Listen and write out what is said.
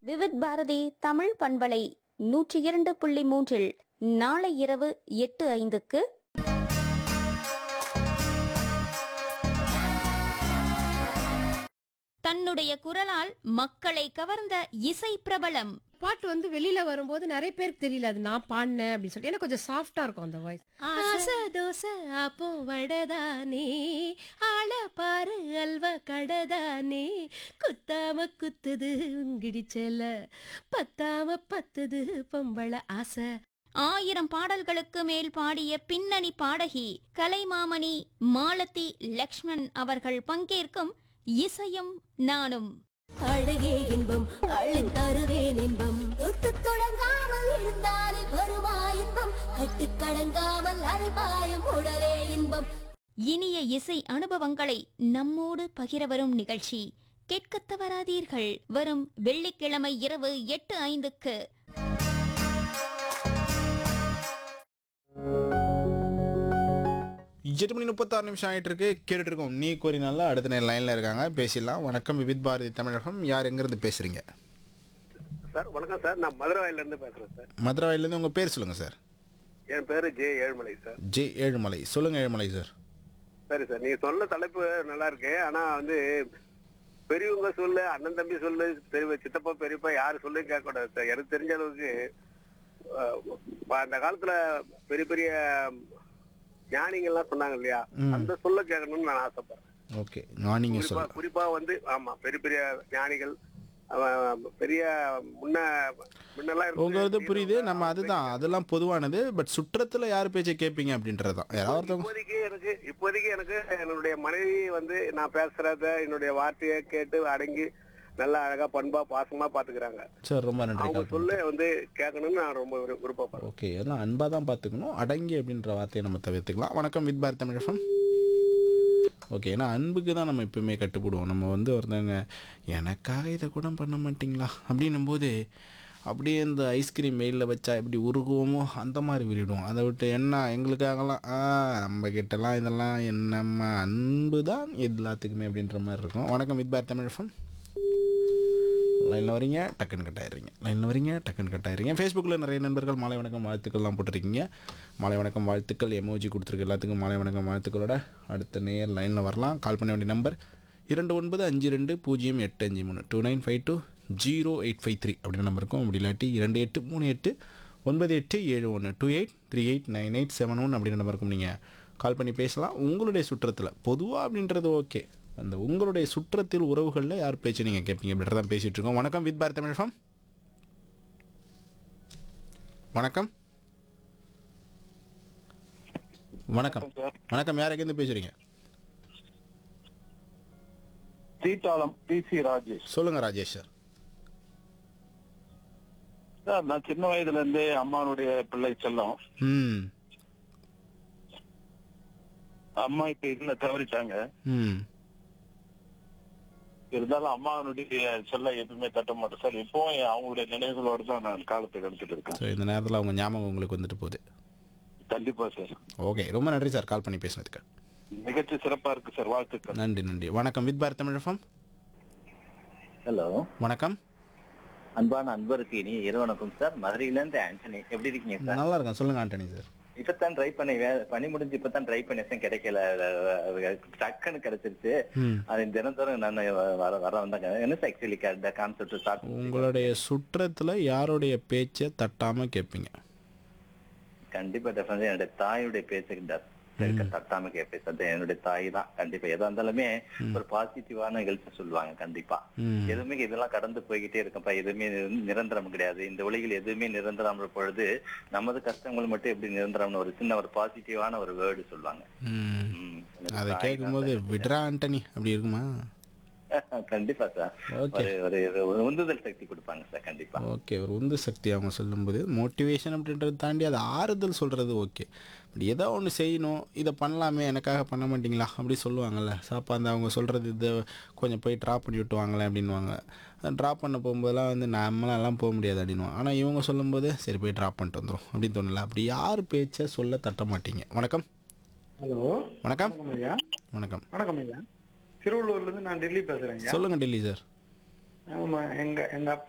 விவித் பாரதி தமிழ் பண்பலை நூற்றி இரண்டு புள்ளி மூன்றில் நாளை இரவு எட்டு ஐந்துக்கு தன்னுடைய குரலால் மக்களை கவர்ந்த இசை பிரபலம் பாட்டு வந்து வெளியில வரும்போது நிறைய பேருக்கு தெரியல அது நான் பாடினேன் அப்படின்னு சொல்லிட்டு எனக்கு கொஞ்சம் சாஃப்டா இருக்கும் அந்த வாய்ஸ் ஆசை தோசை அப்போ வடதானே ஆள பாரு அல்வா கடதானே குத்தாம குத்துது உங்கிடிச்சல பத்தாம பத்துது பொம்பளை ஆசை ஆயிரம் பாடல்களுக்கு மேல் பாடிய பின்னணி பாடகி கலைமாமணி மாலதி லக்ஷ்மண் அவர்கள் பங்கேற்கும் இசையும் நானும் அழகே இன்பம் அள்ளி தருவேன் இன்பம் தொட்டு தொடங்காமல் இருந்தாலே வருமா இன்பம் கட்டு கடங்காமல் அரைபாயம் உடலே இன்பம் இனிய இசை அனுபவங்களை நம்மோடு பகிர வரும் நிகழ்ச்சி கேட்கத் தவறாதீர்கள் வரும் வெள்ளிக்கிழமை இரவு எட்டு ஐந்துக்கு எட்டு மணி முப்பத்தாறு நிமிஷம் ஆகிட்டு இருக்கு கேட்டுட்டு இருக்கோம் நீ கோரினால அடுத்த நேரம் லைனில் இருக்காங்க பேசிடலாம் வணக்கம் விபித் பாரதி தமிழகம் யார் எங்கேருந்து பேசுகிறீங்க சார் வணக்கம் சார் நான் மதுரவாயில இருந்து பேசுறேன் சார் மதுராவிலேருந்து உங்கள் பேர் சொல்லுங்கள் சார் என் பேரு J Ezhumalai sir J Ezhumalai சொல்லுங்கள் ஏழுமலை சார் சரி சார் நீங்க சொன்ன தலைப்பு நல்லா இருக்கு ஆனா வந்து பெரியவங்க சொல்லு அண்ணன் தம்பி சொல்லு பெரிய சித்தப்பா பெரியப்பா யாரு சொல்லு கேட்க கூடாது சார் எனக்கு தெரிஞ்ச அளவுக்கு அஹ், அந்த காலத்துல பெரிய பெரிய ஞானிகள்லாம் சொன்னாங்க இல்லையா ம். அந்த சொல்ல கேட்கணும்னு நான் ஆசைப்படுறேன் ஓகே நான் நீங்கள் குறிப்பா சொல்லுங்கள் குறிப்பா வந்து ஆமா பெரிய பெரிய ஞானிகள் அவன் பெரிய முன்ன முன்னெல்லாம் இருந்து- உங்களது புரியுது நம்ம அதுதான் அதெல்லாம் பொதுவானது பட் சுற்றத்தில் யார் பேச்சை கேட்பீங்க அப்படின்றது தான் யாராவது ஒருத்தவங்க இப்போதைக்கு எனக்கு இப்போதைக்கு எனக்கு என்னுடைய மனைவி வந்து நான் பேசுறத என்னுடைய வார்த்தையை கேட்டு அடங்கி நல்லா அழகா பண்பா பாசமா பாத்துக்கிறாங்க சார் ரொம்ப நன்றி அவங்க கால் சொல்ல வந்து கேட்கணும்னு நான் ரொம்ப விரு- விருப்பப்படுறேன் ஓகே எல்லாம் அன்பாக தான் பார்த்துக்கணும் அடங்கி அப்படின்ற வார்த்தையை நம்ம தவிர்த்துக்கலாம் வணக்கம் வித் பாரத் தமிழகம் ஓகே ஏன்னா அன்புக்கு தான் நம்ம எப்பவுமே கட்டுப்படுவோம் நம்ம வந்து ஒருத்தவங்க எனக்காக இதை கூட பண்ண மாட்டிங்களா அப்படின்னும் போது அப்படியே இந்த ஐஸ்கிரீம் வெயிலில் வச்சா எப்படி உருகுவோமோ அந்த மாதிரி விரிடுவோம் அதை விட்டு என்ன எங்களுக்காகலாம் ஆ நம்ம கிட்டலாம் இதெல்லாம் என்னம்மா அன்பு தான் எல்லாத்துக்குமே அப்படின்ற மாதிரி இருக்கும் வணக்கம் வித் பாரத் தமிழகம் லைனில் வரீங்க டக்குன்னு கட் ஆயிடுறீங்க லைனில் வரீங்க டக்குன்னு கட் ஆயிடுறீங்க ஃபேஸ்புக்கில் நிறைய நண்பர்கள் மாலை வணக்கம் வாழ்த்துக்கள்லாம் போட்டிருக்கீங்க மாலை வணக்கம் வாழ்த்துக்கள் எமோஜி கொடுத்துருக்கு எல்லாத்துக்கும் மாலை வணக்கம் வாழ்த்துக்களோட அடுத்த நேர் லைனில் வரலாம் கால் பண்ண வேண்டிய நம்பர் இரண்டு ஒன்பது அஞ்சு ரெண்டு பூஜ்ஜியம் எட்டு அஞ்சு மூணு two nine five two zero eight five three அப்படின்ற நம்பர் இருக்கும் அப்படி இல்லாட்டி இரண்டு எட்டு மூணு எட்டு ஒன்பது எட்டு ஏழு ஒன்று two eight three eight nine eight seven one அப்படின்ற நம்பர் இருக்கும் நீங்கள் கால் பண்ணி பேசலாம் உங்களுடைய சுற்றத்தில் பொதுவாக அப்படின்றது ஓகே அந்த உங்களுடைய சுற்றத்தில் உறவுகளில் யார் பேச்சு நீங்கள் கேட்பீங்க அப்படின்றத தான் பேசிகிட்டு இருக்கோம் வணக்கம் வித் பாரத் தமிழ் ஃபார்ம் வணக்கம் வணக்கம் வணக்கம் யார் எங்கேருந்து பேசுகிறீங்க சீட்டாளம் பி சி ராஜேஷ் சொல்லுங்கள் ராஜேஷ் சார் சார் நான் சின்ன வயதுல இருந்தே அம்மானுடைய பிள்ளை செல்லம் ம் அம்மா இப்ப இல்ல தவறிட்டாங்க ம் இருந்தாலும் அம்மானுடைய செல்ல எப்பவுமே தட்ட மாட்டேன் சார் இப்போ அவங்களுடைய நினைவுகளோடு தான் நான் காலத்தை கடத்திட்டு இருக்கேன் ஸோ இந்த நேரத்தில் அவங்க ஞாபகம் உங்களுக்கு வந்துட்டு போகுது கண்டிப்பா சார் ஓகே ரொம்ப நன்றி சார் கால் பண்ணி பேசுனதுக்கு நிகழ்ச்சி சிறப்பா இருக்கு சார் வாழ்த்துக்கள் நன்றி நன்றி வணக்கம் with Bharat Tamil farm hello வணக்கம் அன்பான அன்பருக்கு இனி இரவணக்கம் சார் மதுரையில இருந்து ஆண்டனி எப்படி இருக்கீங்க சார் நல்லா இருக்கேன் சொல்லுங்கள் ஆண்டனி சார் இப்பதான் ட்ரை பண்ணி வே- பணி முடிஞ்சு இப்பதான் ட்ரை பண்ணேன் கிடைக்கல அஹ் டக்குன்னு கிடைச்சிருச்சு ம் அது தினந்தோறும் நான் வர வர வந்தாங்க என்ன சார் ஆக்சுவலி இந்த கான்செப்ட் ஸ்டார்ட் உங்களுடைய சுற்றத்தில் யாருடைய பேச்சை தட்டாமல் கேட்பீங்க கண்டிப்பா டெஃபினெட்லி என்னுடைய தாயுடைய பேச்சுக்கு இருக்க தட்டாம கேட்பேன் சார் என்னுடைய தாய் தான் கண்டிப்பா எதா இருந்தாலுமே ஒரு பாசிட்டிவான நிகழ்ச்சி சொல்லுவாங்க கண்டிப்பா ம் எதுவுமே இதெல்லாம் கடந்து போய்கிட்டே இருக்கும்ப்பா எதுவுமே நிர- நிரந்தரம் கிடையாது இந்த உலகில் எதுவுமே நிரந்தரம் இல்ல பொழுது நமது கஷ்டங்கள் மட்டும் எப்படி நிரந்தரம்னு ஒரு சின்ன ஒரு பாசிட்டிவான ஒரு வேர்டு சொல்லுவாங்க ம் ம், எனக்கு அதை தாய் கேட்கும்போது தான் விட்ரா ஆண்டனி அப்படி இருக்குமா சார். கண்டிப்பா சார் ஓகே ஒரு ஒரு ஒரு உந்துதல் சக்தி கொடுப்பாங்க சார் கண்டிப்பா ஓகே ஒரு உந்து சக்தி அவங்க சொல்லும்போது மோட்டிவேஷன் அப்படின்றத தாண்டி அது ஆறுதல் சொல்கிறது ஓகே பட் ஏதோ ஒன்று செய்யணும் இதை பண்ணலாமே எனக்காக பண்ண மாட்டீங்களா அப்படி சொல்லுவாங்கல்ல சாப்பா அந்த அவங்க சொல்கிறது இதை கொஞ்சம் போய் ட்ராப் பண்ணி விட்டுவாங்களேன் அப்படின்வாங்க ட்ராப் பண்ண போகும்போதெல்லாம் வந்து நம்மளாலாம் போக முடியாது அப்படின்வாங்க ஆனால் இவங்க சொல்லும்போது சரி போய் ட்ராப் பண்ணிட்டு வந்துடும் அப்படின்னு தோணல அப்படி யார் பேச்சை சொல்ல தட்ட மாட்டீங்க வணக்கம் ஹலோ வணக்கம் வணக்கம் ஐயா வணக்கம் வணக்கம் ஐயா திருவள்ளூர்ல இருந்து நான் டெல்லி பேசுறேன் ஐயா சொல்லுங்கள் டெல்லி சார் ஆமா எங்க எங்க அப்பா